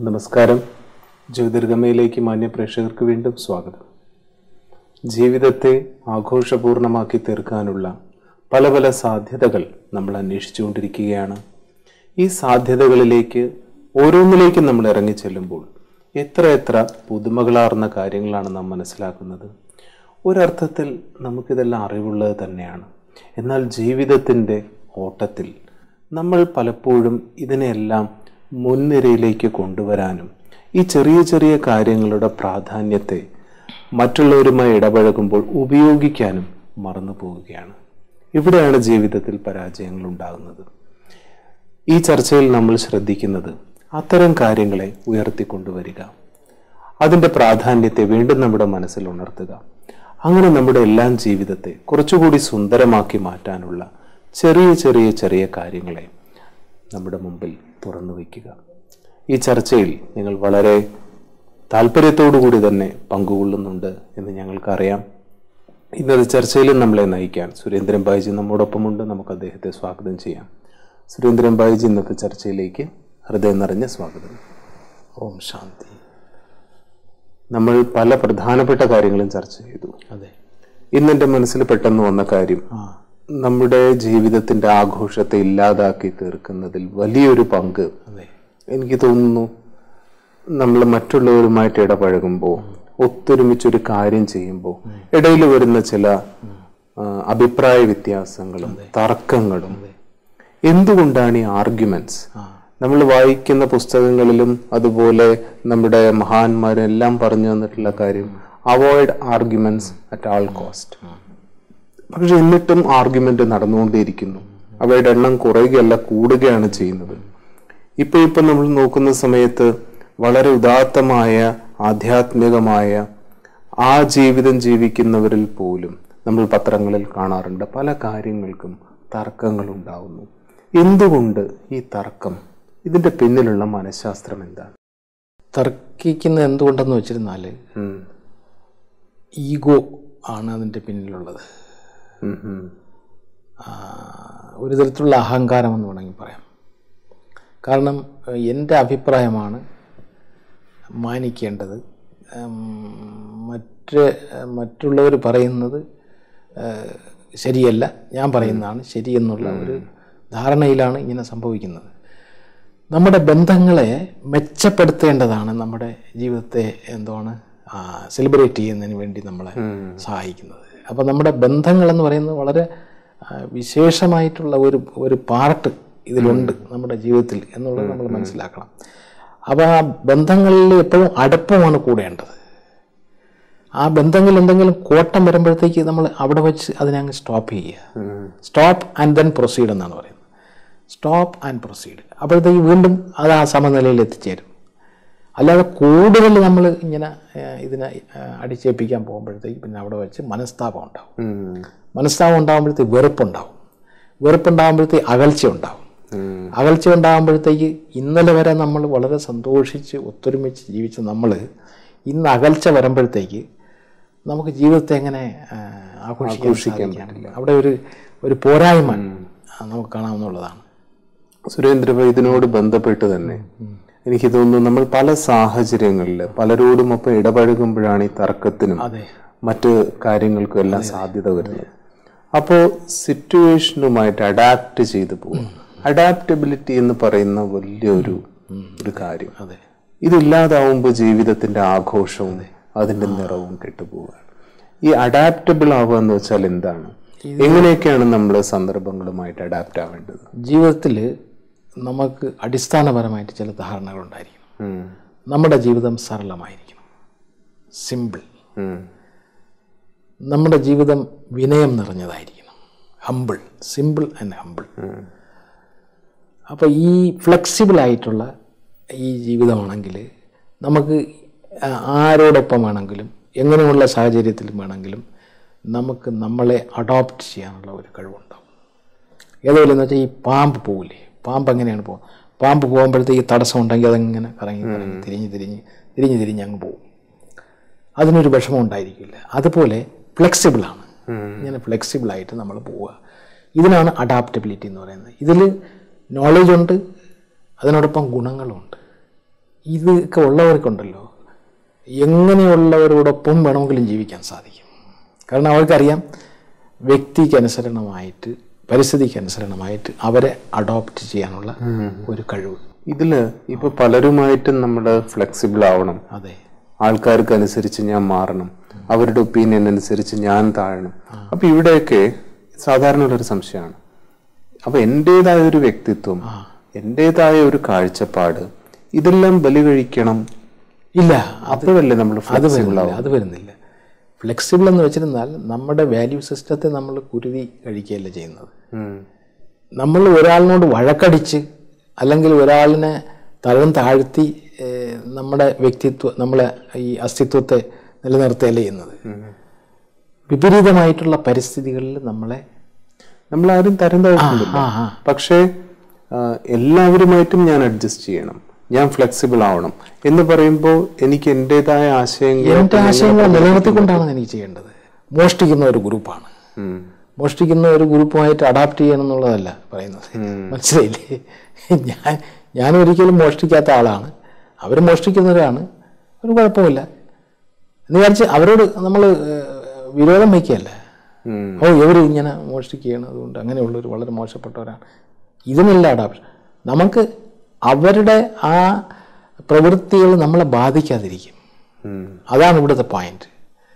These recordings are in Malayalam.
നമസ്കാരം ജ്യോതിർഗമയിലേക്ക് മാന്യ പ്രേക്ഷകർക്ക് വീണ്ടും സ്വാഗതം ജീവിതത്തെ ആഘോഷപൂർണമാക്കി തീർക്കാനുള്ള പല പല സാധ്യതകൾ നമ്മൾ അന്വേഷിച്ചുകൊണ്ടിരിക്കുകയാണ് ഈ സാധ്യതകളിലേക്ക് ഓരോന്നിലേക്കും നമ്മൾ ഇറങ്ങിച്ചെല്ലുമ്പോൾ എത്ര എത്ര പുതുമകളാർന്ന കാര്യങ്ങളാണ് നാം മനസ്സിലാക്കുന്നത് ഒരർത്ഥത്തിൽ നമുക്കിതെല്ലാം അറിവുള്ളത് തന്നെയാണ് എന്നാൽ ജീവിതത്തിൻ്റെ ഓട്ടത്തിൽ നമ്മൾ പലപ്പോഴും ഇതിനെല്ലാം മുൻനിരയിലേക്ക് കൊണ്ടുവരാനും ഈ ചെറിയ ചെറിയ കാര്യങ്ങളുടെ പ്രാധാന്യത്തെ മറ്റുള്ളവരുമായി ഇടപഴകുമ്പോൾ ഉപയോഗിക്കാനും മറന്നു പോവുകയാണ് ഇവിടെയാണ് ജീവിതത്തിൽ പരാജയങ്ങൾ ഉണ്ടാകുന്നത് ഈ ചർച്ചയിൽ നമ്മൾ ശ്രദ്ധിക്കുന്നത് അത്തരം കാര്യങ്ങളെ ഉയർത്തിക്കൊണ്ടുവരിക അതിൻ്റെ പ്രാധാന്യത്തെ വീണ്ടും നമ്മുടെ മനസ്സിൽ ഉണർത്തുക അങ്ങനെ നമ്മുടെ എല്ലാം ജീവിതത്തെ കുറച്ചുകൂടി സുന്ദരമാക്കി മാറ്റാനുള്ള ചെറിയ ചെറിയ ചെറിയ കാര്യങ്ങളെ നമ്മുടെ മുമ്പിൽ തുറന്നു വയ്ക്കുക ഈ ചർച്ചയിൽ നിങ്ങൾ വളരെ താല്പര്യത്തോടു കൂടി തന്നെ പങ്കുകൊള്ളുന്നുണ്ട് എന്ന് ഞങ്ങൾക്കറിയാം ഇന്നത്തെ ചർച്ചയിലും നമ്മളെ നയിക്കാൻ സുരേന്ദ്രൻ ബായിജി നമ്മോടൊപ്പമുണ്ട് നമുക്ക് അദ്ദേഹത്തെ സ്വാഗതം ചെയ്യാം സുരേന്ദ്രൻ ബായിജി ഇന്നത്തെ ചർച്ചയിലേക്ക് ഹൃദയം നിറഞ്ഞ സ്വാഗതം ഓം ശാന്തി നമ്മൾ പല പ്രധാനപ്പെട്ട കാര്യങ്ങളും ചർച്ച ചെയ്തു അതെ ഇന്നെന്റെ മനസ്സിൽ പെട്ടെന്ന് വന്ന കാര്യം നമ്മുടെ ജീവിതത്തിന്റെ ആഘോഷത്തെ ഇല്ലാതാക്കി തീർക്കുന്നതിൽ വലിയൊരു പങ്ക് അതെ എനിക്ക് തോന്നുന്നു നമ്മൾ മറ്റുള്ളവരുമായിട്ട് ഇടപഴകുമ്പോൾ ഒത്തൊരുമിച്ചൊരു കാര്യം ചെയ്യുമ്പോൾ ഇടയിൽ വരുന്ന ചില ആ, അഭിപ്രായ വ്യത്യാസങ്ങളും തർക്കങ്ങളും എന്തുകൊണ്ടാണ് ഈ ആർഗ്യുമെന്റ്സ് നമ്മൾ വായിക്കുന്ന പുസ്തകങ്ങളിലും അതുപോലെ നമ്മുടെ മഹാന്മാരെല്ലാം പറഞ്ഞു തന്നിട്ടുള്ള കാര്യം avoid arguments at all cost പക്ഷെ എന്നിട്ടും ആർഗ്യുമെന്റ് നടന്നുകൊണ്ടേയിരിക്കുന്നു അവയുടെ എണ്ണം കുറയുകയല്ല കൂടുകയാണ് ചെയ്യുന്നത് ഇപ്പൊ ഇപ്പൊ നമ്മൾ നോക്കുന്ന സമയത്ത് വളരെ ഉദാത്തമായ ആധ്യാത്മികമായ ആ ജീവിതം ജീവിക്കുന്നവരിൽ പോലും നമ്മൾ പത്രങ്ങളിൽ കാണാറുണ്ട് പല കാര്യങ്ങൾക്കും തർക്കങ്ങൾ ഉണ്ടാവുന്നു എന്തുകൊണ്ട് ഈ തർക്കം ഇതിന്റെ പിന്നിലുള്ള മനഃശാസ്ത്രം എന്താണ് തർക്കിക്കുന്ന എന്തുകൊണ്ടെന്ന് വെച്ചിരുന്നാൽ ഉം. ഈഗോ ആണ് അതിൻ്റെ പിന്നിലുള്ളത് ഉം ഉം. ആ, ഒരു തരത്തിലുള്ള അഹങ്കാരം എന്ന് വേണമെങ്കിൽ പറയാം കാരണം ഏഹ്, എൻ്റെ അഭിപ്രായമാണ് മാനിക്കേണ്ടത് ഉം, മറ്റ് മറ്റുള്ളവർ പറയുന്നത് ഏഹ്, ശരിയല്ല ഞാൻ പറയുന്നതാണ് ശരിയെന്നുള്ള ഒരു ധാരണയിലാണ് ഇങ്ങനെ സംഭവിക്കുന്നത് നമ്മുടെ ബന്ധങ്ങളെ മെച്ചപ്പെടുത്തേണ്ടതാണ് നമ്മുടെ ജീവിതത്തെ എന്താണ് സെലിബ്രേറ്റ് ചെയ്യുന്നതിന് വേണ്ടി നമ്മളെ സഹായിക്കുന്നത് അപ്പോൾ നമ്മുടെ ബന്ധങ്ങൾ എന്ന് പറയുന്നത് വളരെ ആ, വിശേഷമായിട്ടുള്ള ഒരു ഒരു പാർട്ട് ഇതിലുണ്ട് നമ്മുടെ ജീവിതത്തിൽ എന്നുള്ളത് നമ്മൾ മനസ്സിലാക്കണം അപ്പോൾ ആ ബന്ധങ്ങളിൽ എപ്പോഴും അടുപ്പമാണ് കൂടേണ്ടത് ആ ബന്ധങ്ങളിൽ എന്തെങ്കിലും കോട്ടം വരുമ്പോഴത്തേക്ക് നമ്മൾ അവിടെ വെച്ച് അതിനെ അങ്ങ് സ്റ്റോപ്പ് ചെയ്യുക സ്റ്റോപ്പ് ആൻഡ് ദെൻ പ്രൊസീഡ് എന്നാണ് പറയുന്നത് സ്റ്റോപ്പ് ആൻഡ് പ്രൊസീഡ് അപ്പോഴത്തേക്ക് വീണ്ടും അത് ആ സമനിലയിൽ എത്തിച്ചേരും അല്ലാതെ കൂടുതൽ നമ്മൾ ഇങ്ങനെ ഏഹ്, ഇതിനെ ഏഹ്, അടിച്ചേൽപ്പിക്കാൻ പോകുമ്പോഴത്തേക്ക് പിന്നെ അവിടെ വെച്ച് മനസ്താപം ഉണ്ടാവും ഉം. മനസ്താപം ഉണ്ടാകുമ്പോഴത്തേക്ക് വെറുപ്പുണ്ടാവും വെറുപ്പുണ്ടാകുമ്പോഴത്തേക്ക് അകൽച്ച ഉണ്ടാവും ഉം. അകൽച്ച ഉണ്ടാകുമ്പോഴത്തേക്ക് ഇന്നലെ വരെ നമ്മൾ വളരെ സന്തോഷിച്ച് ഒത്തൊരുമിച്ച് ജീവിച്ച നമ്മൾ ഇന്ന് അകൽച്ച വരുമ്പോഴത്തേക്ക് നമുക്ക് ജീവിതത്തെ എങ്ങനെ ആ, ആഘോഷിക്കാൻ സാധിക്കാൻ അവിടെ ഒരു ഒരു പോരായ്മ ആ, നമുക്ക് കാണാവുന്നതാണ് സുരേന്ദ്ര ഭായ് ഇതിനോട് ബന്ധപ്പെട്ട് തന്നെ എനിക്ക് തോന്നുന്നു നമ്മൾ പല സാഹചര്യങ്ങളിൽ പലരോടും ഒപ്പം ഇടപഴകുമ്പോഴാണ് ഈ തർക്കത്തിനും അതെ മറ്റ് കാര്യങ്ങൾക്കും എല്ലാം സാധ്യത വരുന്നത് അപ്പോൾ സിറ്റുവേഷനുമായിട്ട് അഡാപ്റ്റ് ചെയ്തു പോകും അഡാപ്റ്റബിലിറ്റി എന്ന് പറയുന്ന വലിയൊരു ഒരു കാര്യം അതെ ഇതില്ലാതാവുമ്പോൾ ജീവിതത്തിന്റെ ആഘോഷവും അതിന്റെ നിറവും കെട്ടുപോവുകയാണ് ഈ അഡാപ്റ്റബിൾ ആവുക എന്ന് വെച്ചാൽ എന്താണ് എങ്ങനെയൊക്കെയാണ് നമ്മൾ സന്ദർഭങ്ങളുമായിട്ട് അഡാപ്റ്റ് ആവേണ്ടത് ജീവിതത്തിൽ നമുക്ക് അടിസ്ഥാനപരമായിട്ട് ചില ധാരണകളുണ്ടായിരിക്കണം ഉം. നമ്മുടെ ജീവിതം സരളമായിരിക്കണം സിമ്പിൾ ഉം. നമ്മുടെ ജീവിതം വിനയം നിറഞ്ഞതായിരിക്കണം ഹമ്പിൾ സിമ്പിൾ ആൻഡ് ഹമ്പിൾ അപ്പോൾ ഈ ഫ്ലെക്സിബിൾ ആയിട്ടുള്ള ഈ ജീവിതമാണെങ്കിൽ നമുക്ക് ആ- ആരോടൊപ്പം വേണമെങ്കിലും എങ്ങനെയുള്ള സാഹചര്യത്തിലും വേണമെങ്കിലും നമുക്ക് നമ്മളെ അഡോപ്റ്റ് ചെയ്യാനുള്ള ഒരു കഴിവുണ്ടാവും ഏതുപോലെ എന്ന് വെച്ചാൽ ഈ പാമ്പ് പോകില്ലേ പാമ്പ് എങ്ങനെയാണ് പോകുന്നത് പാമ്പ് പോകുമ്പോഴത്തേക്ക് തടസ്സം ഉണ്ടെങ്കിൽ അതങ്ങനെ കറങ്ങി കറങ്ങി തിരിഞ്ഞ് തിരിഞ്ഞ് തിരിഞ്ഞ് തിരിഞ്ഞ് അങ്ങ് പോകും അതിനൊരു വിഷമം ഉണ്ടായിരിക്കില്ല അതുപോലെ ഫ്ലെക്സിബിളാണ് ഇങ്ങനെ ഫ്ലെക്സിബിളായിട്ട് നമ്മൾ പോവുക ഇതിനാണ് അഡാപ്റ്റബിലിറ്റി എന്ന് പറയുന്നത് ഇതിൽ നോളജ് ഉണ്ട് അതിനോടൊപ്പം ഗുണങ്ങളുമുണ്ട് ഇതൊക്കെ ഉള്ളവർക്കുണ്ടല്ലോ എങ്ങനെയുള്ളവരോടൊപ്പം വേണമെങ്കിലും ജീവിക്കാൻ സാധിക്കും കാരണം അവർക്കറിയാം വ്യക്തിക്ക് അനുസരണമായിട്ട് പരിസ്ഥിതിക്ക് അനുസരണമായിട്ട് അവരെ അഡോപ്റ്റ് ചെയ്യാനുള്ള ഒരു കഴിവ് ഇതില് ഇപ്പൊ പലരുമായിട്ടും നമ്മൾ ഫ്ലെക്സിബിൾ ആവണം അതെ ആൾക്കാർക്ക് അനുസരിച്ച് ഞാൻ മാറണം അവരുടെ ഒപ്പീനിയൻ അനുസരിച്ച് ഞാൻ താഴണം അപ്പൊ ഇവിടെയൊക്കെ സാധാരണ ഉള്ളൊരു സംശയമാണ് അപ്പൊ എന്റേതായ ഒരു വ്യക്തിത്വം എന്റേതായ ഒരു കാഴ്ചപ്പാട് ഇതെല്ലാം ബലി കഴിക്കണം ഇല്ല അപ്പോഴല്ലേ നമ്മൾ അത് ഫ്ലെക്സിബിൾ വരുന്നില്ല അത് വരുന്നില്ല ഫ്ലെക്സിബിൾ എന്ന് വെച്ചിരുന്നാൽ നമ്മുടെ വാല്യൂ സിസ്റ്റത്തെ നമ്മൾ കുരുതി കഴിക്കുകയല്ല ചെയ്യുന്നത് നമ്മൾ ഒരാളിനോട് വഴക്കടിച്ച് അല്ലെങ്കിൽ ഒരാളിനെ തരം താഴ്ത്തി ഏഹ്, നമ്മുടെ വ്യക്തിത്വം നമ്മളെ ഈ അസ്തിത്വത്തെ നിലനിർത്തുകയല്ല ചെയ്യുന്നത് വിപരീതമായിട്ടുള്ള പരിസ്ഥിതികളിൽ നമ്മളെ നമ്മൾ ആരും തരം താഴ്ത്തുന്നില്ല ആ ആ പക്ഷേ ആ, എല്ലാവരുമായിട്ടും ഞാൻ അഡ്ജസ്റ്റ് ചെയ്യണം ഞാൻ ഫ്ലെക്സിബിൾ ആവണം എന്ന് പറയുമ്പോൾ എനിക്ക് എന്റേതായ ആശയങ്ങൾ എൻ്റെ ആശയങ്ങൾ നിലനിർത്തിക്കൊണ്ടാണ് എനിക്ക് ചെയ്യേണ്ടത് മോഷ്ടിക്കുന്ന ഒരു ഗ്രൂപ്പാണ് ഉം. മോഷ്ടിക്കുന്ന ഒരു ഗ്രൂപ്പുമായിട്ട് അഡാപ്റ്റ് ചെയ്യണം എന്നുള്ളതല്ല പറയുന്നത് മനസ്സിലായില്ലേ ഞാൻ ഞാൻ ഒരിക്കലും മോഷ്ടിക്കാത്ത ആളാണ് അവർ മോഷ്ടിക്കുന്നവരാണ് ഒരു കുഴപ്പമില്ല എന്ന് വിചാരിച്ച് അവരോട് നമ്മൾ വിരോധം വയ്ക്കുകയല്ല ഉം. ഓ ഇവർ ഇങ്ങനെ മോഷ്ടിക്കുകയാണ് അതുകൊണ്ട് അങ്ങനെയുള്ളവർ വളരെ മോശപ്പെട്ടവരാണ് ഇതിനല്ല അഡാപ്ഷൻ നമുക്ക് അവരുടെ ആ പ്രവൃത്തികൾ നമ്മളെ ബാധിക്കാതിരിക്കും ഉം. അതാണ് ഇവിടുത്തെ പോയിന്റ്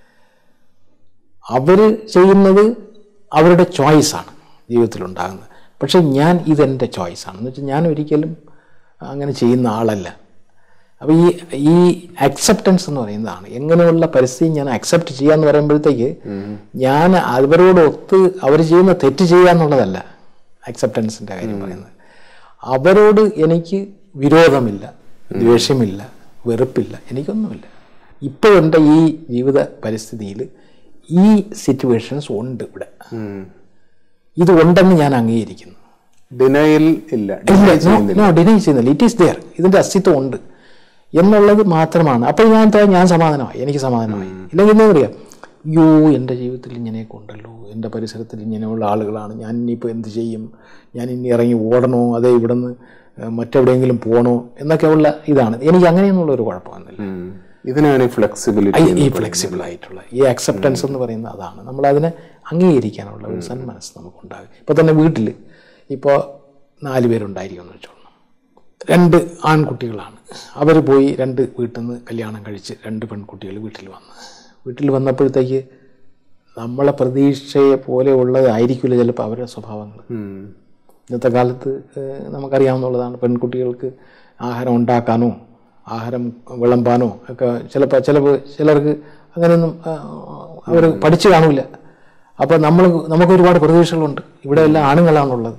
അവർ ചെയ്യുന്നത് അവരുടെ ചോയ്സാണ് ജീവിതത്തിലുണ്ടാകുന്നത് പക്ഷെ ഞാൻ ഇതെൻ്റെ ചോയ്സാണ് എന്ന് വെച്ചാൽ ഞാൻ ഒരിക്കലും അങ്ങനെ ചെയ്യുന്ന ആളല്ല അപ്പോൾ ഈ ഈ അക്സെപ്റ്റൻസ് എന്ന് പറയുന്നതാണ് എങ്ങനെയുള്ള പരിസ്ഥിതി ഞാൻ അക്സെപ്റ്റ് ചെയ്യാന്ന് പറയുമ്പോഴത്തേക്ക് ഞാൻ അവരോട് ഒത്ത് അവർ ചെയ്യുന്ന തെറ്റ് ചെയ്യുക എന്നുള്ളതല്ല അക്സെപ്റ്റൻസിൻ്റെ കാര്യം പറയുന്നത് അവരോട് എനിക്ക് വിരോധമില്ല ദ്വേഷമില്ല വെറുപ്പില്ല എനിക്കൊന്നുമില്ല ഇപ്പോൾ എൻ്റെ ഈ ജീവിത പരിസ്ഥിതിയിൽ ഈ സിറ്റുവേഷൻസ് ഉണ്ട് ഇവിടെ ഉം. ഇത് ഉണ്ടെന്ന് ഞാൻ അംഗീകരിക്കുന്നു ഡിനയൽ ഇല്ല നോ ഡിനൈ ചെയ്യുന്നില്ല ഇറ്റ് ഈസ് ദെയർ ഇതിൻ്റെ അസ്തിത്വം ഉണ്ട് എന്നുള്ളത് മാത്രമാണ് അപ്പോൾ ഞാൻ എന്താ ഞാൻ സമാധാനമായി എനിക്ക് സമാധാനമായി ഇല്ലെങ്കിൽ എന്താ പറയുക അയ്യോ എൻ്റെ ജീവിതത്തിൽ ഇങ്ങനെയൊക്കെ ഉണ്ടല്ലോ എൻ്റെ പരിസരത്തിൽ ഇങ്ങനെയുള്ള ആളുകളാണ് ഞാൻ ഇനിയിപ്പോൾ എന്ത് ചെയ്യും ഞാൻ ഇനി ഇറങ്ങി ഓടണോ അതേ ഇവിടെ നിന്ന് മറ്റെവിടെയെങ്കിലും പോകണോ എന്നൊക്കെയുള്ള ഇതാണ് എനിക്ക് അങ്ങനെയൊന്നുള്ള ഒരു കുഴപ്പമൊന്നുമില്ല ഉം. ഇതിനാണ് ഫ്ലെക്സിബിലിറ്റി ഈ ഫ്ലെക്സിബിൾ ആയിട്ടുള്ള ഈ അക്സെപ്റ്റൻസ് എന്ന് പറയുന്നത് അതാണ് നമ്മൾ അതിനെ അംഗീകരിക്കാനുള്ള ഒരു സന്മനസ് നമുക്കുണ്ടാകും ഇപ്പോൾ തന്നെ വീട്ടിൽ ഇപ്പോൾ നാല് പേരുണ്ടായിരിക്കും എന്ന് വെച്ചോളണം രണ്ട് ആൺകുട്ടികളാണ് അവർ പോയി രണ്ട് വീട്ടിൽ നിന്ന് കല്യാണം കഴിച്ച് രണ്ട് പെൺകുട്ടികൾ വീട്ടിൽ വന്ന് വീട്ടിൽ വന്നപ്പോഴത്തേക്ക് നമ്മളെ പ്രതീക്ഷയെ പോലെ ഉള്ളതായിരിക്കില്ല ചിലപ്പോൾ അവരുടെ സ്വഭാവങ്ങൾ ഉം. ഇന്നത്തെ കാലത്ത് ഏഹ്, നമുക്കറിയാവുന്നതാണ് പെൺകുട്ടികൾക്ക് ആഹാരം ഉണ്ടാക്കാനോ ആഹാരം വിളമ്പാനോ ഒക്കെ ചിലപ്പോൾ ചിലപ്പോൾ ചിലർക്ക് അങ്ങനെയൊന്നും അവർ പഠിച്ചു കാണില്ല അപ്പോൾ നമ്മൾ നമുക്ക് ഒരുപാട് പ്രതീക്ഷകളുണ്ട് ഇവിടെ എല്ലാം ആണുങ്ങളാണുള്ളത്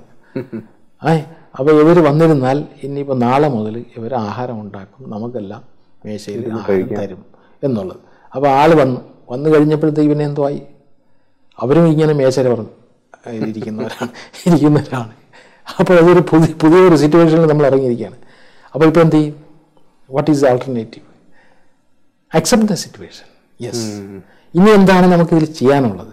ഏ അപ്പോൾ ഇവർ വന്നിരുന്നാൽ ഇനിയിപ്പോൾ നാളെ മുതൽ ഇവർ ആഹാരം ഉണ്ടാക്കും നമുക്കെല്ലാം മേശയിൽ ആഹാരം തരും എന്നുള്ളത് അപ്പോൾ ആൾ വന്നു വന്നു കഴിഞ്ഞപ്പോഴത്തേക്ക് പിന്നെ എന്തോ ആയി അവരും ഇങ്ങനെ മേശര പറഞ്ഞു ഇരിക്കുന്നവരാണ് ഇരിക്കുന്നവരാണ് അപ്പോൾ അതൊരു പുതിയ പുതിയൊരു സിറ്റുവേഷനിൽ നമ്മൾ ഇറങ്ങിയിരിക്കുകയാണ് അപ്പോൾ ഇപ്പോൾ എന്ത് ചെയ്യും what is alternative accept the situation yes ഇനി എന്താണ് നമുക്കിതിൽ ചെയ്യാനുള്ളത്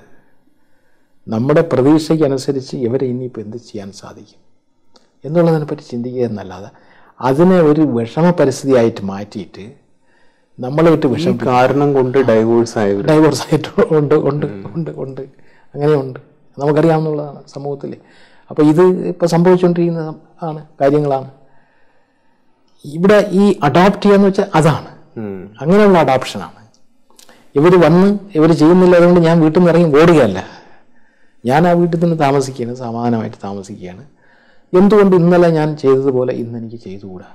നമ്മുടെ പ്രതീക്ഷയ്ക്ക് അനുസരിച്ച് ഇവരെ ഇനിയിപ്പോൾ എന്ത് ചെയ്യാൻ സാധിക്കും എന്നുള്ളതിനെപ്പറ്റി ചിന്തിക്കുക എന്നല്ലാതെ അതിനെ ഒരു വിഷമ പരിസ്ഥിതിയായിട്ട് മാറ്റിയിട്ട് നമ്മളെ വിട്ട് വിഷം ഈ കാരണം കൊണ്ട് ഡൈവോഴ്സ് ആയവർ ഡൈവേഴ്സ് ആയിട്ട് ഉണ്ട് ഉണ്ട് ഉണ്ട് ഉണ്ട് അങ്ങനെയുണ്ട് നമുക്കറിയാവുന്നതാണ് സമൂഹത്തിൽ അപ്പോൾ ഇത് ഇപ്പോൾ സംഭവിച്ചുകൊണ്ടിരിക്കുന്ന ആണ് കാര്യങ്ങളാണ് ഇവിടെ ഈ അഡോപ്റ്റ് ചെയ്യാന്ന് വെച്ചാൽ അതാണ് ഉം. അങ്ങനെയുള്ള അഡോപ്ഷനാണ് ഇവർ വന്ന് ഇവർ ചെയ്യുന്നില്ല അതുകൊണ്ട് ഞാൻ വീട്ടിൽ നിന്ന് ഇറങ്ങി ഓടുകയല്ല ഞാൻ ആ വീട്ടിൽ തന്നെ താമസിക്കുകയാണ് സമാധാനമായിട്ട് താമസിക്കുകയാണ് എന്തുകൊണ്ട് ഇന്നലെ ഞാൻ ചെയ്തതുപോലെ ഇന്ന് എനിക്ക് ചെയ്തുകൂടാ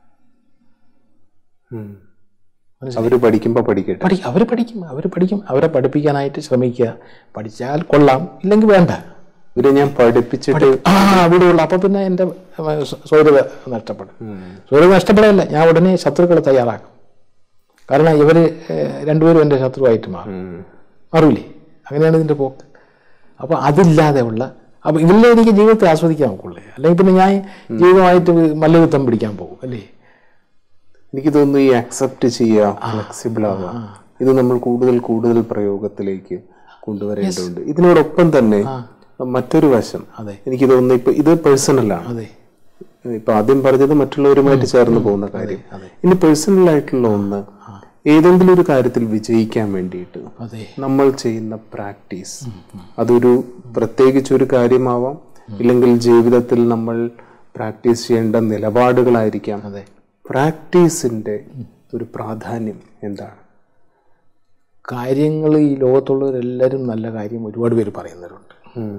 ഉം. അവര് പഠിക്കുമ്പോ പഠിക്കട്ടെ പഠി അവർ പഠിക്കും അവർ പഠിക്കും അവരെ പഠിപ്പിക്കാനായിട്ട് ശ്രമിക്കുക പഠിച്ചാൽ കൊള്ളാം ഇല്ലെങ്കിൽ വേണ്ട ഇവരെ ഞാൻ പഠിപ്പിച്ചിട്ട് ആ അവിടെയുള്ള അപ്പം പിന്നെ എൻ്റെ ഏർ, സ്വൈരത നഷ്ടപ്പെടും സ്വൈരത നഷ്ടപ്പെടല്ല ഞാൻ ഉടനെ ശത്രുക്കളെ തയ്യാറാക്കും കാരണം ഇവർ രണ്ടുപേരും എൻ്റെ ശത്രുവായിട്ട് മാറും ഉം. മാറൂലേ അങ്ങനെയാണ് ഇതിൻ്റെ പോക്ക് അപ്പോൾ അതില്ലാതെ ഉള്ള അപ്പോൾ ഇതിലെ എനിക്ക് ജീവിതത്തെ ആസ്വദിക്കാൻ നോക്കുള്ളൂ അല്ലെങ്കിൽ പിന്നെ ഞാൻ ജീവിതമായിട്ട് മല്ലയുദ്ധം പിടിക്കാൻ പോകും അല്ലേ എനിക്ക് തോന്നുന്നു ഈ അക്സെപ്റ്റ് ചെയ്യുക ഫ്ലെക്സിബിൾ ആവുക ഇത് നമ്മൾ കൂടുതൽ കൂടുതൽ പ്രയോഗത്തിലേക്ക് കൊണ്ടുവരേണ്ടതുണ്ട് ഇതിനോടൊപ്പം തന്നെ മറ്റൊരു വശം അതെ. എനിക്ക് തോന്നുന്നു ഇപ്പൊ ഇത് പേഴ്സണലാണ് അതെ ഇപ്പൊ ആദ്യം പറഞ്ഞത് മറ്റുള്ളവരുമായിട്ട് ചേർന്ന് പോകുന്ന കാര്യം ഇനി പേഴ്സണൽ ആയിട്ടുള്ള ഒന്ന് ഏതെങ്കിലും ഒരു കാര്യത്തിൽ വിജയിക്കാൻ വേണ്ടിയിട്ട് അതെ നമ്മൾ ചെയ്യുന്ന പ്രാക്ടീസ് അതൊരു പ്രത്യേകിച്ച് ഒരു കാര്യമാവാം ഇല്ലെങ്കിൽ ജീവിതത്തിൽ നമ്മൾ പ്രാക്ടീസ് ചെയ്യേണ്ട നിലപാടുകളായിരിക്കാം അതെ പ്രാക്ടീസിന്റെ ഒരു പ്രാധാന്യം എന്താണ് കാര്യങ്ങൾ ഈ ലോകത്തുള്ളവരെല്ലാവരും നല്ല കാര്യം ഒരുപാട് പേര് പറയുന്നവരുണ്ട് ഉം.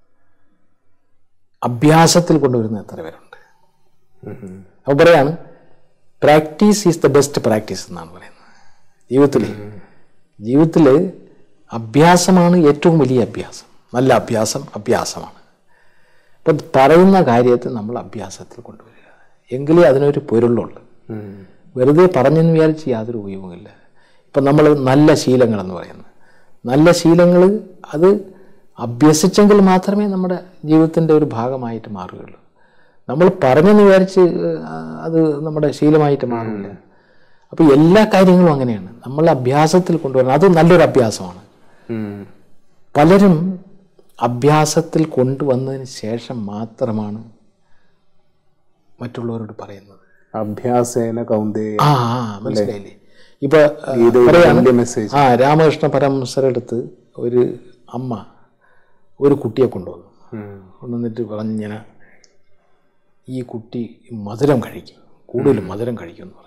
അഭ്യാസത്തിൽ കൊണ്ടുവരുന്ന എത്ര പേരുണ്ട് ഉം. അപ്പോൾ പറയാണ് practice is the best practice എന്നാണ് പറയുന്നത് ജീവിതത്തിൽ ജീവിതത്തിൽ അഭ്യാസമാണ് ഏറ്റവും വലിയ അഭ്യാസം നല്ല അഭ്യാസം അഭ്യാസമാണ് അപ്പം പറയുന്ന കാര്യത്തെ നമ്മൾ അഭ്യാസത്തിൽ കൊണ്ടുവരിക എങ്കിലേ അതിനൊരു പൊരുളുള്ളൂ ഉം. വെറുതെ പറഞ്ഞെന്ന് വിചാരിച്ച് യാതൊരു ഉപയോഗമില്ല ഇപ്പം നമ്മൾ നല്ല ശീലങ്ങളെന്ന് പറയുന്നത് നല്ല ശീലങ്ങൾ അത് അഭ്യസിച്ചെങ്കിൽ മാത്രമേ നമ്മുടെ ജീവിതത്തിൻ്റെ ഒരു ഭാഗമായിട്ട് മാറുകയുള്ളൂ നമ്മൾ പറഞ്ഞെന്ന് വിചാരിച്ച് ആ, അത് നമ്മുടെ ശീലമായിട്ട് മാറില്ല അപ്പോൾ എല്ലാ കാര്യങ്ങളും അങ്ങനെയാണ് നമ്മൾ അഭ്യാസത്തിൽ കൊണ്ടുവരണം അത് നല്ലൊരു അഭ്യാസമാണ് ഉം. പലരും അഭ്യാസത്തിൽ കൊണ്ടുവന്നതിന് ശേഷം മാത്രമാണ് മറ്റുള്ളവരോട് പറയുന്നത് അഭ്യാസേന കൗന്ദേയ ആ ആ, മനസ്സിലായില്ലേ ഇപ്പൊ ആ, ഇത് ഒരു പറയാണ് വലിയ മെസ്സേജ് ആ രാമകൃഷ്ണ പരമഹംസരടുത്ത് ഒരു അമ്മ ഒരു കുട്ടിയെ കൊണ്ടുവന്നു കൊണ്ടുവന്നിട്ട് പറഞ്ഞു ഞാൻ ഈ കുട്ടി മധുരം കഴിക്കും കൂടുതൽ മധുരം കഴിക്കും എന്ന് പറഞ്ഞു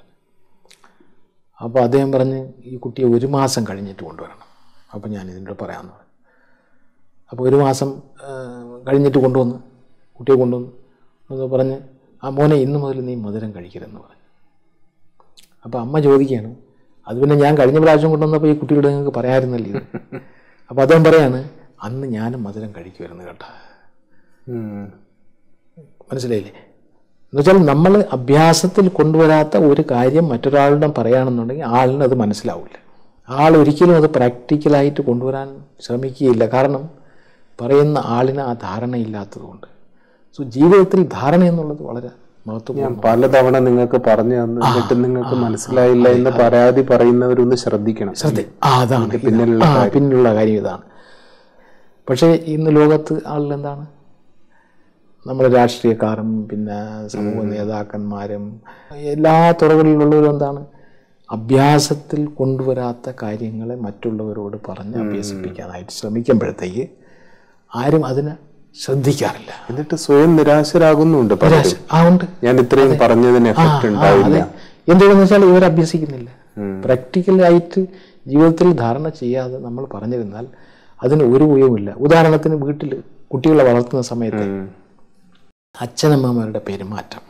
അപ്പോൾ അദ്ദേഹം പറഞ്ഞ് ഈ കുട്ടിയെ ഒരു മാസം കഴിഞ്ഞിട്ട് കൊണ്ടുവരണം അപ്പോൾ ഞാൻ ഇതിൻ്റെ പറയാമെന്ന് പറഞ്ഞു അപ്പോൾ ഒരു മാസം ആ, കഴിഞ്ഞിട്ട് കൊണ്ടുവന്നു കുട്ടിയെ കൊണ്ടുവന്നു എന്ന് പറഞ്ഞ് ആ മോനെ ഇന്ന് മുതൽ നീ മധുരം കഴിക്കരുതെന്ന് പറഞ്ഞു അപ്പോൾ അമ്മ ചോദിക്കുകയാണ് അത് പിന്നെ ഞാൻ കഴിഞ്ഞ പ്രാവശ്യം കൊണ്ടുവന്നപ്പോൾ ഈ കുട്ടിയോട് നിങ്ങൾക്ക് പറയാമായിരുന്നല്ലോ ഇത് അപ്പോൾ അദ്ദേഹം പറയാണ് അന്ന് ഞാനും മധുരം കഴിക്കുമായിരുന്നു കേട്ടോ ഉം. മനസ്സിലായില്ലേ എന്നുവെച്ചാൽ നമ്മൾ അഭ്യാസത്തിൽ കൊണ്ടുവരാത്ത ഒരു കാര്യം മറ്റൊരാളുടെ പറയുകയാണെന്നുണ്ടെങ്കിൽ ആളിന് അത് മനസ്സിലാവില്ല ആൾ ഒരിക്കലും അത് പ്രാക്ടിക്കലായിട്ട് കൊണ്ടുവരാൻ ശ്രമിക്കുകയില്ല കാരണം പറയുന്ന ആളിന് ആ ധാരണയില്ലാത്തതുകൊണ്ട് സോ ജീവിതത്തിൽ ധാരണ എന്നുള്ളത് വളരെ മഹത്വം ഞാൻ പലതവണ നിങ്ങൾക്ക് പറഞ്ഞു തന്നു എന്നിട്ട് നിങ്ങൾക്ക് മനസ്സിലായില്ല എന്ന് പരാതി പറയുന്നവരൊന്ന് ശ്രദ്ധിക്കണം ശ്രദ്ധ ആ അതാണ് ഇത്. പിന്നിലുള്ള ആ പിന്നിലുള്ള കാര്യം ഇതാണ് പക്ഷേ ഇന്ന് ലോകത്ത് ആളിൽ എന്താണ് നമ്മുടെ രാഷ്ട്രീയക്കാരും പിന്നെ സമൂഹ നേതാക്കന്മാരും എല്ലാ തുറകളിലുള്ളവരും എന്താണ് അഭ്യാസത്തിൽ കൊണ്ടുവരാത്ത കാര്യങ്ങളെ മറ്റുള്ളവരോട് പറഞ്ഞ് അഭ്യസിപ്പിക്കാനായിട്ട് ശ്രമിക്കുമ്പോഴത്തേക്ക് ആരും അതിനെ ശ്രദ്ധിക്കാറില്ല എന്നിട്ട് സ്വയം നിരാശരാകുന്നുണ്ട് പലരും ആ ഉണ്ട് ഞാൻ ഇത്രയും പറഞ്ഞതിന് എഫക്ട് ഉണ്ടാവില്ല എന്തുകൊണ്ടെന്ന് വെച്ചാൽ ഇവർ അഭ്യസിക്കുന്നില്ല പ്രാക്ടിക്കലായിട്ട് ജീവിതത്തിൽ ധാരണ ചെയ്യാതെ നമ്മൾ പറഞ്ഞിരുന്നാൽ അതിന് ഒരു ഉപയോഗമില്ല ഉദാഹരണത്തിന് വീട്ടിൽ കുട്ടികളെ വളർത്തുന്ന സമയത്ത് ഉം. അച്ഛനമ്മമാരുടെ പെരുമാറ്റം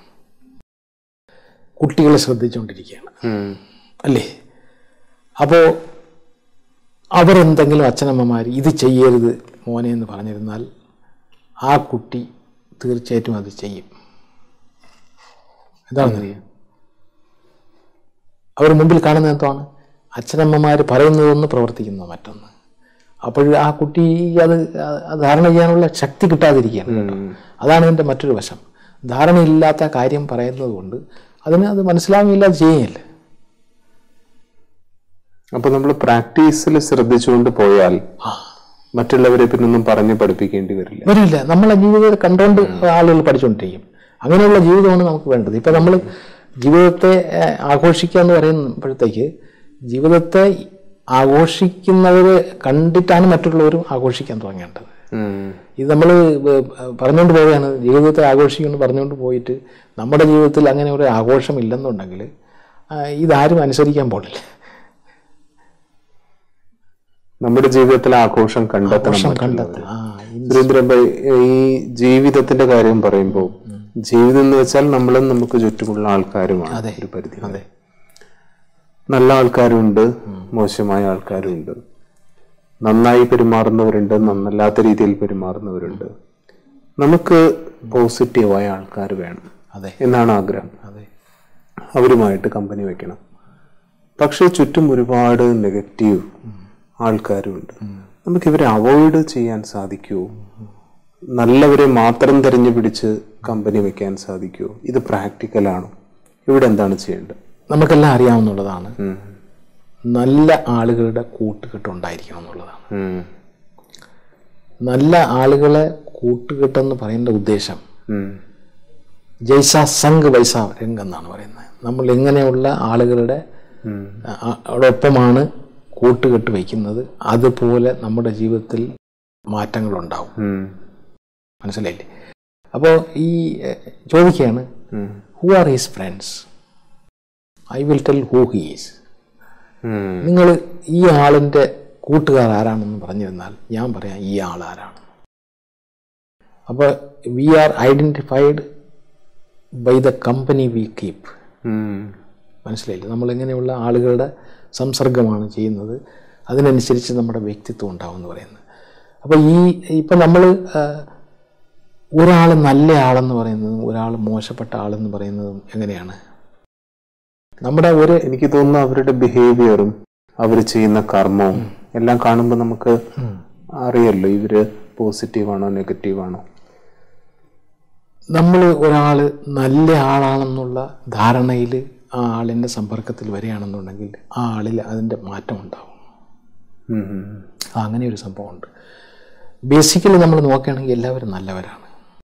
കുട്ടികളെ ശ്രദ്ധിച്ചുകൊണ്ടിരിക്കുകയാണ് ഉം. അല്ലേ അപ്പോൾ അവരെന്തെങ്കിലും അച്ഛനമ്മമാർ ഇത് ചെയ്യരുത് മോനെ എന്ന് പറഞ്ഞിരുന്നാൽ ആ കുട്ടി തീർച്ചയായിട്ടും അത് ചെയ്യും എന്താണെന്നറിയാം അവർ മുമ്പിൽ കാണുന്ന എന്താണ് അച്ഛനമ്മമാർ പറയുന്നതൊന്ന് പ്രവർത്തിക്കുന്ന മറ്റൊന്ന് അപ്പോൾ ആ കുട്ടി അത് ആ ധാരണ ചെയ്യാനുള്ള ശക്തി കിട്ടാതിരിക്കുകയാണ് കേട്ടോ അതാണ് ഇതിൻ്റെ മറ്റൊരു വശം ധാരണയില്ലാത്ത കാര്യം പറയുന്നത് കൊണ്ട് അതിന് അത് മനസ്സിലാവുകയില്ല അത് ചെയ്യുകയില്ല അപ്പൊ നമ്മൾ പ്രാക്ടീസിൽ ശ്രദ്ധിച്ചുകൊണ്ട് പോയാൽ മറ്റുള്ളവരെ പിന്നൊന്നും പറഞ്ഞ് പഠിപ്പിക്കേണ്ടി വരില്ല വരില്ല നമ്മളെ ജീവിതത്തെ കണ്ടുകൊണ്ട് ആളുകൾ പഠിച്ചുകൊണ്ടിരിക്കും അങ്ങനെയുള്ള ജീവിതമാണ് നമുക്ക് വേണ്ടത് ഇപ്പം നമ്മൾ ജീവിതത്തെ ഏഹ്, ആഘോഷിക്കുക എന്ന് പറയുമ്പോഴത്തേക്ക് ജീവിതത്തെ ആഘോഷിക്കുന്നവരെ കണ്ടിട്ടാണ് മറ്റുള്ളവരും ആഘോഷിക്കാൻ തുടങ്ങേണ്ടത് ഉം. ഇത് നമ്മൾ പറഞ്ഞുകൊണ്ട് പോവുകയാണ് ജീവിതത്തെ ആഘോഷിക്കുമെന്ന് പറഞ്ഞുകൊണ്ട് പോയിട്ട് നമ്മുടെ ജീവിതത്തിൽ അങ്ങനെ ഒരു ആഘോഷം ഇല്ലെന്നുണ്ടെങ്കിൽ ആ, ഇതാരും അനുസരിക്കാൻ പോണില്ല നമ്മുടെ ജീവിതത്തിൽ ആഘോഷം കണ്ടെത്തണം ആഘോഷം മറ്റുള്ളവർ. കണ്ടെത്തുക ആ ഈ- സുരേന്ദ്രൻ ഭായി ഈ ജീവിതത്തിന്റെ കാര്യം പറയുമ്പോൾ ജീവിതം എന്ന് വെച്ചാൽ നമ്മളും നമുക്ക് ചുറ്റുമുള്ള ആൾക്കാരുമാണ് അതെ. ഒരു പരിധി വരെ. അതെ നല്ല ആൾക്കാരുണ്ട് മോശമായ ആൾക്കാരുണ്ട് നന്നായി പെരുമാറുന്നവരുണ്ട് നന്നല്ലാത്ത രീതിയിൽ പെരുമാറുന്നവരുണ്ട് നമുക്ക് പോസിറ്റീവായ ആൾക്കാർ വേണം അതെ എന്നാണ് ആഗ്രഹം അതെ അവരുമായിട്ട് കമ്പനി വെക്കണം പക്ഷേ ചുറ്റും ഒരുപാട് നെഗറ്റീവ് ആൾക്കാരുണ്ട് നമുക്ക് ഇവരെ അവോയ്ഡ് ചെയ്യാൻ സാധിക്കുമോ നല്ലവരെ മാത്രം തിരഞ്ഞു പിടിച്ച് കമ്പനി വെക്കാൻ സാധിക്കുമോ ഇത് പ്രാക്ടിക്കലാണോ ഇവിടെ എന്താണ് ചെയ്യേണ്ടത് നമുക്കെല്ലാം അറിയാവുന്നുള്ളതാണ് ഉം. നല്ല ആളുകളുടെ കൂട്ടുകെട്ടുണ്ടായിരിക്കണം എന്നുള്ളതാണ് ഉം. നല്ല ആളുകളെ കൂട്ടുകെട്ടെന്ന് പറയേണ്ട ഉദ്ദേശം ഉം. ജയ്സ സംഘ് വൈസ രംഗ് എന്നാണ് പറയുന്നത് നമ്മൾ ഇങ്ങനെയുള്ള ആളുകളുടെ ഉം. ആ- അതോടൊപ്പമാണ് കൂട്ടുകെട്ട് വയ്ക്കുന്നത് അതുപോലെ നമ്മുടെ ജീവിതത്തിൽ മാറ്റങ്ങളുണ്ടാവും ഉം. മനസ്സിലായില്ലേ അപ്പോൾ ഈ എഹ്, ചോദിക്കുകയാണ് ഉം. Who are his friends I will tell who he is ഉം. നിങ്ങൾ ഈ ആളിൻ്റെ കൂട്ടുകാർ ആരാണെന്ന് പറഞ്ഞിരുന്നാൽ ഞാൻ പറയാം ഈ ആൾ ആരാണ് അപ്പോൾ we are identified by the company we keep ഉം. മനസ്സിലായില്ലേ നമ്മൾ ഇങ്ങനെയുള്ള ആളുകളുടെ സംസർഗമാണ് ചെയ്യുന്നത് അതിനനുസരിച്ച് നമ്മുടെ വ്യക്തിത്വം ഉണ്ടാവും എന്ന് പറയുന്നത് അപ്പോൾ ഈ ഇപ്പം നമ്മൾ ഒരാൾ നല്ല ആളെന്ന് പറയുന്നതും ഒരാൾ മോശപ്പെട്ട ആളെന്ന് പറയുന്നതും എങ്ങനെയാണ് നമ്മുടെ ഒരു എനിക്ക് തോന്നുന്നു അവരുടെ ബിഹേവിയറും അവർ ചെയ്യുന്ന കർമ്മവും എല്ലാം കാണുമ്പോൾ നമുക്ക് അറിയല്ലോ ഇവര് പോസിറ്റീവാണോ നെഗറ്റീവാണോ നമ്മൾ ഒരാൾ നല്ല ആളാണെന്നുള്ള ധാരണയിൽ ആ ആളിൻ്റെ സമ്പർക്കത്തിൽ വരികയാണെന്നുണ്ടെങ്കിൽ ആ ആളിൽ അതിൻ്റെ മാറ്റം ഉണ്ടാവും ഉം. ഉം. ആ, അങ്ങനെ ഒരു സംഭവമുണ്ട് ബേസിക്കലി നമ്മൾ നോക്കുകയാണെങ്കിൽ എല്ലാവരും നല്ലവരാണ്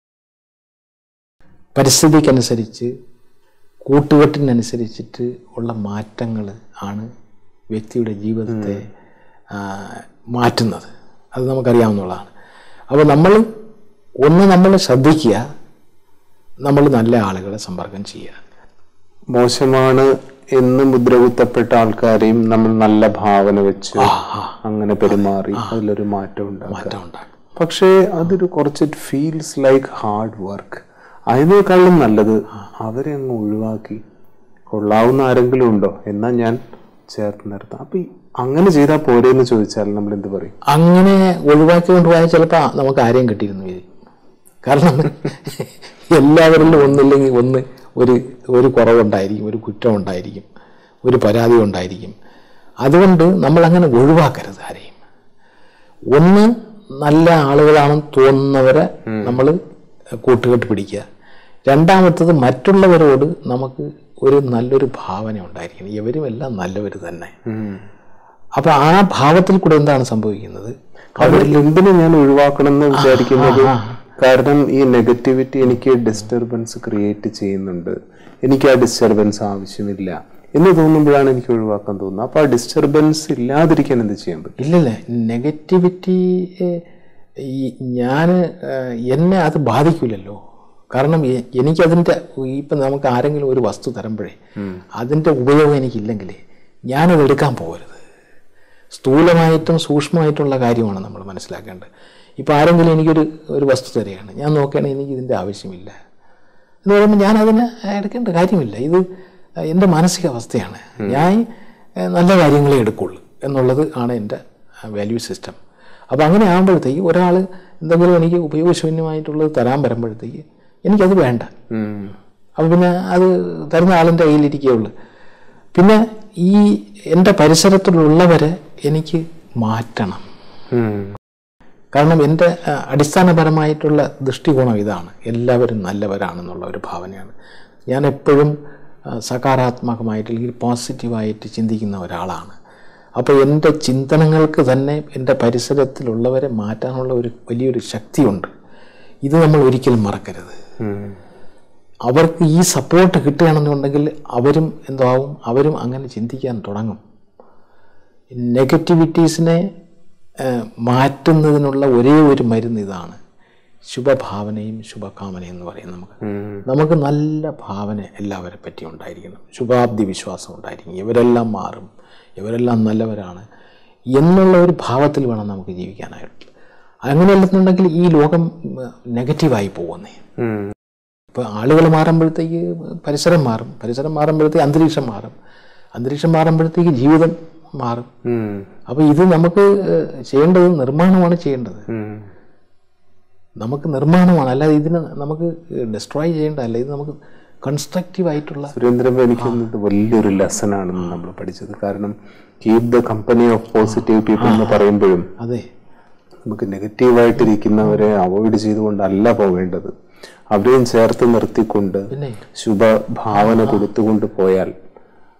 പരിസ്ഥിതിക്കനുസരിച്ച് കൂട്ടുകെട്ടിനനുസരിച്ചിട്ട് ഉള്ള മാറ്റങ്ങൾ ആണ് വ്യക്തിയുടെ ജീവിതത്തെ ആ, മാറ്റുന്നത് അത് നമുക്കറിയാവുന്നതാണ് അപ്പോൾ നമ്മൾ ഒന്ന് നമ്മൾ ശ്രദ്ധിക്കുക നമ്മൾ നല്ല ആളുകളെ സമ്പർക്കം ചെയ്യുക മോശമാണ് എന്ന് മുദ്രകുത്തപ്പെട്ട ആൾക്കാരെയും നമ്മൾ നല്ല ഭാവന വെച്ച് ആ ആ അങ്ങനെ പെരുമാറി അതിലൊരു മാറ്റം ഉണ്ടാകും മാറ്റം ഉണ്ടാകും പക്ഷേ അതൊരു കുറച്ച് ഫീൽസ് ലൈക്ക് ഹാർഡ് വർക്ക് അതിനേക്കാളും നല്ലത് അവരെ അങ്ങ് ഒഴിവാക്കി കൊള്ളാവുന്ന ആരെങ്കിലും ഉണ്ടോ എന്നാ ഞാൻ ചേർത്ത് നിർത്താം അപ്പൊ ഈ അങ്ങനെ ചെയ്താൽ പോരെന്ന് ചോദിച്ചാൽ നമ്മൾ എന്ത് പറയും അങ്ങനെ ഒഴിവാക്കി കൊണ്ടുപോയാൽ ചിലപ്പോൾ നമുക്ക് ആരെയും കിട്ടിയിരുന്നു വരും കാരണം എല്ലാവരിലും ഒന്നില്ലെങ്കിൽ ഒന്ന് ഒരു ഒരു കുറവുണ്ടായിരിക്കും ഒരു കുറ്റം ഉണ്ടായിരിക്കും ഒരു പരാതി ഉണ്ടായിരിക്കും അതുകൊണ്ട് നമ്മൾ അങ്ങനെ ഒഴിവാക്കരുത് ആരെയും ഒന്ന് നല്ല ആളുകളാണെന്ന് തോന്നുന്നവരെ നമ്മൾ കൂട്ടുകെട്ട് പിടിക്കുക രണ്ടാമത്തത് മറ്റുള്ളവരോട് നമുക്ക് ഒരു നല്ലൊരു ഭാവന ഉണ്ടായിരിക്കണം ഇവരും എല്ലാം നല്ലവർ തന്നെ അപ്പോൾ ആ ഭാവത്തിൽ കൂടെ എന്താണ് സംഭവിക്കുന്നത് അവരിൽ എന്തിനു ഞാൻ ഒഴിവാക്കണം എന്ന് വിചാരിക്കുന്നത് കാരണം ഈ നെഗറ്റിവിറ്റി എനിക്ക് ഡിസ്റ്റർബൻസ് ക്രിയേറ്റ് ചെയ്യുന്നുണ്ട് എനിക്ക് ആ ഡിസ്റ്റർബൻസ് ആവശ്യമില്ല എന്ന് തോന്നുമ്പോഴാണ് എനിക്ക് ഒഴിവാക്കാൻ തോന്നുന്നത് അപ്പൊ ആ ഡിസ്റ്റർബൻസ് ഇല്ലാതിരിക്കാൻ എന്ത് ചെയ്യാൻ പറ്റും ഇല്ലല്ല നെഗറ്റിവിറ്റി ഈ ഞാൻ എന്നെ അത് ബാധിക്കില്ലല്ലോ കാരണം എ- എനിക്കതിൻ്റെ ഇപ്പം നമുക്ക് ആരെങ്കിലും ഒരു വസ്തു തരുമ്പോഴേ അതിൻ്റെ ഉപയോഗം എനിക്കില്ലെങ്കിൽ ഞാനത് എടുക്കാൻ പോകരുത് സ്ഥൂലമായിട്ടും സൂക്ഷ്മമായിട്ടുള്ള കാര്യമാണ് നമ്മൾ മനസ്സിലാക്കേണ്ടത് ഇപ്പോൾ ആരെങ്കിലും എനിക്കൊരു ഒരു വസ്തു തരികയാണ് ഞാൻ നോക്കുകയാണെങ്കിൽ എനിക്ക് ഇതിൻ്റെ ആവശ്യമില്ല എന്ന് പറയുമ്പോൾ ഞാൻ അതിനെ എടുക്കേണ്ട കാര്യമില്ല ഇത് എൻ്റെ മാനസികാവസ്ഥയാണ് ഞാൻ ഏഹ്, നല്ല കാര്യങ്ങളെ എടുക്കുള്ളൂ എന്നുള്ളത് ആണ് എൻ്റെ വാല്യൂ സിസ്റ്റം അപ്പോൾ അങ്ങനെ ആകുമ്പോഴത്തേക്ക് ഒരാൾ എന്തെങ്കിലും എനിക്ക് ഉപയോഗശൂന്യമായിട്ടുള്ളത് തരാൻ വരുമ്പോഴത്തേക്ക് എനിക്കത് വേണ്ട ഉം. അപ്പോൾ പിന്നെ അത് തരുന്ന ആളിൻ്റെ കയ്യിലിരിക്കുകയുള്ളൂ പിന്നെ ഈ എൻ്റെ പരിസരത്തിലുള്ളവരെ എനിക്ക് മാറ്റണം ഉം. കാരണം എൻ്റെ ആ, അടിസ്ഥാനപരമായിട്ടുള്ള ദൃഷ്ടികോണം ഇതാണ് എല്ലാവരും നല്ലവരാണെന്നുള്ള ഒരു ഭാവനയാണ് ഞാൻ എപ്പോഴും ആ, സകാരാത്മകമായിട്ട് അല്ലെങ്കിൽ പോസിറ്റീവായിട്ട് ചിന്തിക്കുന്ന ഒരാളാണ് അപ്പോൾ എൻ്റെ ചിന്തനങ്ങൾക്ക് തന്നെ എൻ്റെ പരിസരത്തിലുള്ളവരെ മാറ്റാനുള്ള ഒരു വലിയൊരു ശക്തിയുണ്ട് ഇത് നമ്മൾ ഒരിക്കലും മറക്കരുത് ഉം. അവർക്ക് ഈ സപ്പോർട്ട് കിട്ടുകയാണെന്നുണ്ടെങ്കിൽ അവരും എന്താവും അവരും അങ്ങനെ ചിന്തിക്കാൻ തുടങ്ങും നെഗറ്റിവിറ്റീസിനെ ഏഹ്, മാറ്റുന്നതിനുള്ള ഒരേ ഒരു മരുന്ന് ഇതാണ് ശുഭഭാവനയും ശുഭകാമനയും എന്ന് പറയും നമുക്ക് ഉം. നമുക്ക് നല്ല ഭാവന എല്ലാവരെ പറ്റി ഉണ്ടായിരിക്കണം ശുഭാബ്ദി വിശ്വാസം ഉണ്ടായിരിക്കും ഇവരെല്ലാം മാറും ഇവരെല്ലാം നല്ലവരാണ് എന്നുള്ള ഒരു ഭാവത്തിൽ വേണം നമുക്ക് ജീവിക്കാനായിട്ട് അങ്ങനെയല്ലെന്നുണ്ടെങ്കിൽ ഈ ലോകം നെഗറ്റീവായി പോകുന്നേ ഉം. ഇപ്പോൾ ആളുകൾ മാറുമ്പോഴത്തേക്ക് പരിസരം മാറും പരിസരം മാറുമ്പോഴത്തേക്ക് അന്തരീക്ഷം മാറും അന്തരീക്ഷം മാറുമ്പോഴത്തേക്ക് ജീവിതം മാറും ഉം. അപ്പോൾ ഇത് നമുക്ക് ഏഹ്, ചെയ്യേണ്ടത് നിർമ്മാണമാണ് ചെയ്യേണ്ടത് ഉം. നമുക്ക് നിർമ്മാണമാണ് അല്ലാതെ ഇതിനെ നമുക്ക് ഡിസ്ട്രോയ് ചെയ്യേണ്ടതല്ല ഇത് നമുക്ക് കൺസ്ട്രക്റ്റീവ് ആയിട്ടുള്ള സുരേന്ദ്രൻ എനിക്ക് തോന്നുന്നത് വലിയൊരു ലെസൺ ആണെന്ന് നമ്മൾ പഠിച്ചത് കാരണം keep the company of positive people എന്ന് പറയുമ്പോഴും അതെ നമുക്ക് നെഗറ്റീവായിട്ടിരിക്കുന്നവരെ അവോയ്ഡ് ചെയ്തുകൊണ്ടല്ല പോവേണ്ടത് അവരെയും ചേർത്ത് നിർത്തിക്കൊണ്ട് പിന്നെ ശുഭഭാവന കൊടുത്തുകൊണ്ട് പോയാൽ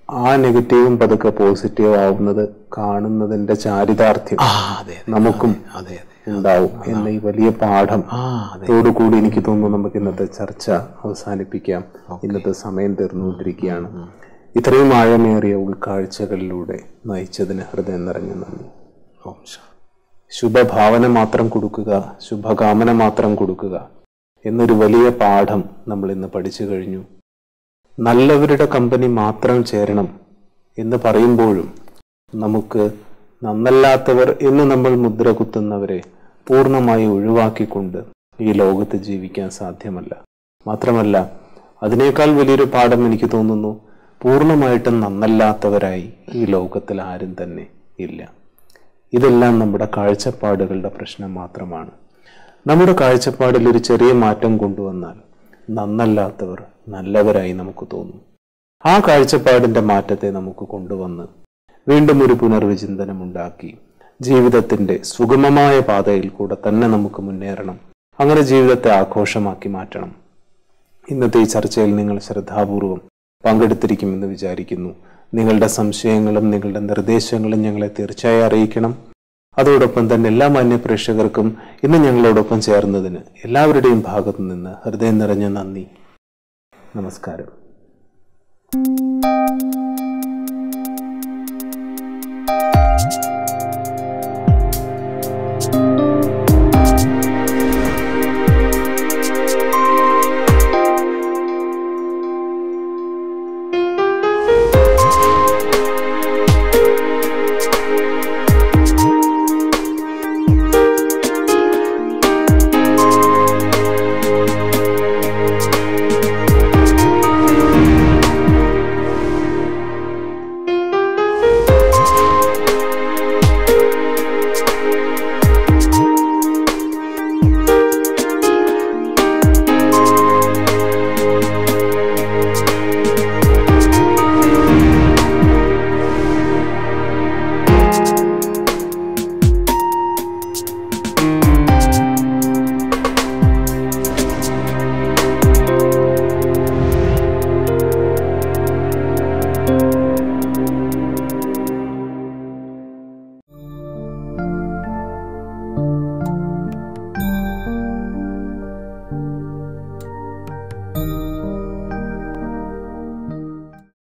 ആ നെഗറ്റീവും പതുക്കെ പോസിറ്റീവ് ആവുന്നത് കാണുന്നതിന്റെ ചാരിതാർത്ഥ്യം ആ അതെ അതെ നമുക്കും അതെ അതെ ഉണ്ടാവും എന്ന ഈ വലിയ പാഠം ആ അതെ അതോടുകൂടി എനിക്ക് തോന്നുന്നു നമുക്ക് ഇന്നത്തെ ചർച്ച അവസാനിപ്പിക്കാം ഇന്നത്തെ സമയം തീർന്നുകൊണ്ടിരിക്കുകയാണ് ഇത്രയും ആഴമേറിയ ഉൾക്കാഴ്ചകളിലൂടെ നയിച്ചതിന് ഹൃദയം നിറഞ്ഞ നന്ദി ഓം ശാ ശുഭഭാവന മാത്രം കൊടുക്കുക ശുഭകാമന മാത്രം കൊടുക്കുക എന്നൊരു വലിയ പാഠം നമ്മൾ ഇന്ന് പഠിച്ചു കഴിഞ്ഞു നല്ലവരുടെ കമ്പനി മാത്രം ചേരണം എന്ന് പറയുമ്പോഴും നമുക്ക് നന്നല്ലാത്തവർ എന്ന് നമ്മൾ മുദ്ര കുത്തുന്നവരെ പൂർണ്ണമായി ഒഴിവാക്കിക്കൊണ്ട് ഈ ലോകത്ത് ജീവിക്കാൻ സാധ്യമല്ല മാത്രമല്ല അതിനേക്കാൾ വലിയൊരു പാഠം എനിക്ക് തോന്നുന്നു പൂർണ്ണമായിട്ടും നന്നല്ലാത്തവരായി ഈ ലോകത്തിൽ ആരും തന്നെ ഇല്ല ഇതെല്ലാം നമ്മുടെ കാഴ്ചപ്പാടുകളുടെ പ്രശ്നം മാത്രമാണ് നമ്മുടെ കാഴ്ചപ്പാടിൽ ഒരു ചെറിയ മാറ്റം കൊണ്ടുവന്നാൽ നന്നല്ലാത്തവർ നല്ലവരായി നമുക്ക് തോന്നും ആ കാഴ്ചപ്പാടിന്റെ മാറ്റത്തെ നമുക്ക് കൊണ്ടുവന്ന് വീണ്ടും ഒരു പുനർവിചിന്തനം ഉണ്ടാക്കി ജീവിതത്തിന്റെ സുഗമമായ പാതയിൽ കൂടെ തന്നെ നമുക്ക് മുന്നേറണം അങ്ങനെ ജീവിതത്തെ ആഘോഷമാക്കി മാറ്റണം ഇന്നത്തെ ഈ ചർച്ചയിൽ നിങ്ങൾ ശ്രദ്ധാപൂർവം പങ്കെടുത്തിരിക്കുമെന്ന് വിചാരിക്കുന്നു നിങ്ങളുടെ സംശയങ്ങളും നിങ്ങളുടെ നിർദ്ദേശങ്ങളും ഞങ്ങളെ തീർച്ചയായും അറിയിക്കണം അതോടൊപ്പം തന്നെ എല്ലാ മാന്യ പ്രേക്ഷകർക്കും ഇന്ന് ഞങ്ങളോടൊപ്പം ചേർന്നതിന് എല്ലാവരുടെയും ഭാഗത്തു നിന്ന് ഹൃദയം നിറഞ്ഞ നന്ദി നമസ്കാരം